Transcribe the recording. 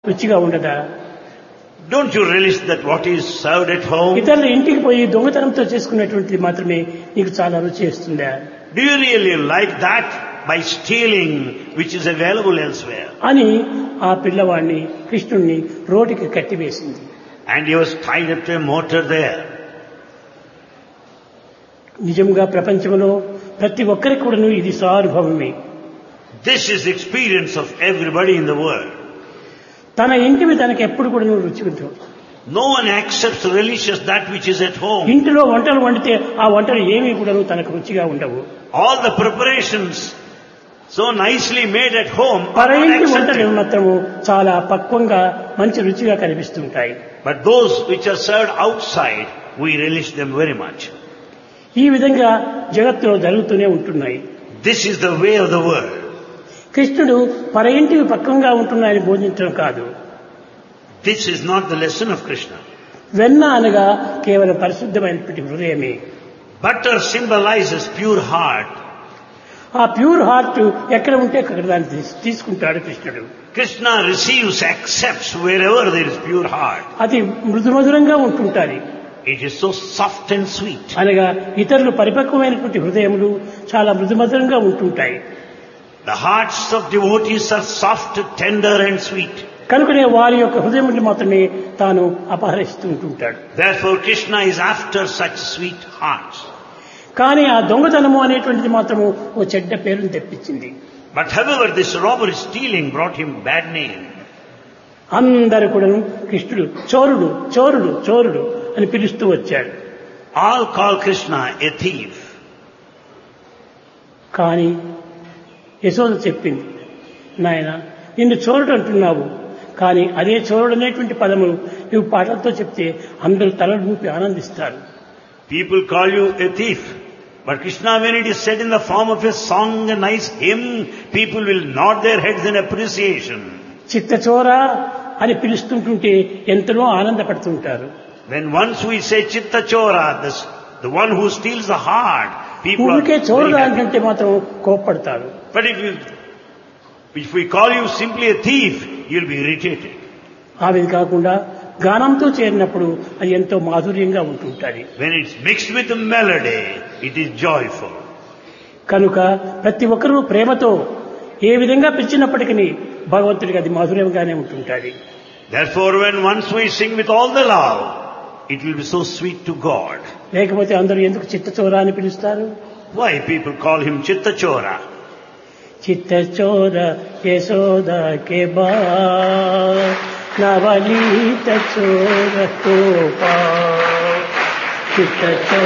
రుచిగా ఉండదా Don't you relish that what is served at home? ఇతరుల ఇంటికి పోయి దొంగతనంతో చేసుకున్నటువంటిది మాత్రమే నీకు చాలా రుచి ఇస్తుందా Do you really like that by stealing which is available elsewhere? అని ఆ పిల్లవాడిని కృష్ణుణ్ణి రోడ్డుకి కట్టివేసింది And he was tied up to a motor there. నిజంగా ప్రపంచంలో ప్రతి ఒక్కరికి కూడాను ఇది స్వానుభవమే This is the experience of everybody in the world. తన ఇంటివి తనకి ఎప్పుడు కూడా రుచి ఉంటుంది No one accepts religious that which is at home. ఇంటిలో వంటలు వండితే ఆ వంటలు ఏమీ కూడా తనకు రుచిగా ఉండవు All the preparations so nicely made at home are పర not ఇంటి వంటలు accepted. మాత్రము చాలా పక్వంగా మంచి రుచిగా కనిపిస్తుంటాయి But those which are served outside, we relish them very much. ఈ విధంగా జగత్తులో జరుగుతూనే ఉంటున్నాయి This is the way of the world. కృష్ణుడు పర ఇంటివి పక్వంగా ఉంటున్నాయని బోధించడం కాదు This is not the lesson of Krishna. వెన్న అనగా కేవలం పరిశుద్ధమైనటువంటి హృదయమే Butter symbolizes pure heart. ఆ ప్యూర్ హార్ట్ ఎక్కడ ఉంటే అక్కడ దాన్ని తీస్- తీసుకుంటాడు కృష్ణుడు Krishna receives, accepts wherever there is pure heart. అది మృదుమధురంగా ఉంటుంటాది It is so soft and sweet. అనగా ఇతరులు పరిపక్వమైనటువంటి హృదయములు చాలా మృదుమధురంగా ఉంటుంటాయి The hearts of devotees are soft, tender and sweet. కనుకనే వారి యొక్క హృదయములు మాత్రమే తాను అపహరిస్తూ ఉంటుంటాడు Therefore Krishna is after such sweet hearts. కానీ ఆ దొంగతనము అనేటువంటిది మాత్రము ఓ చెడ్డ పేరును తెప్పించింది But however this robbery stealing brought him bad name. అందరూ కూడా కృష్ణుడు చోరుడు చోరుడు చోరుడు అని పిలుస్తూ వచ్చాడు All call Krishna a thief. కానీ యశోద చెప్పింది నాయన నిన్ను చోరుడు అంటున్నావు కానీ అదే చోరుడు అనేటువంటి పదము నువ్వు పాటలతో చెప్తే అందరూ తలలు ఊపి ఆనందిస్తారు People call you a thief. But Krishna, when it is said in the form of a song, a nice hymn, people will nod their heads in appreciation. చిత్తచోర అని పిలుస్తుంటుంటే ఎంతనో ఆనందపడుతుంటారు When once we say Chitta Chora, this, the one who steals the heart, people are ఊరికే very చోరుడు happy. అంటే మాత్రం కోప్పడతారు But if you, if we call you simply a thief, you'll be irritated. ఆ విధి కాకుండా గానంతో చేరినప్పుడు అది ఎంతో మాధుర్యంగా ఉంటుంటుంది When it's mixed with a melody, it is joyful. కనుక ప్రతి ఒక్కరూ ప్రేమతో ఏ విధంగా పిలిచినప్పటికీ భగవంతుడికి అది మాధుర్యంగానే ఉంటుంటుంది Therefore, when once we sing with all the love, it will be so sweet to God. లేకపోతే అందరూ ఎందుకు చిత్తచోర అని పిలుస్తారు Why people call him Chitta Chora? చిత్తచోర Yashoda కే బా నవనీత చోర కోపా చిత్తచోర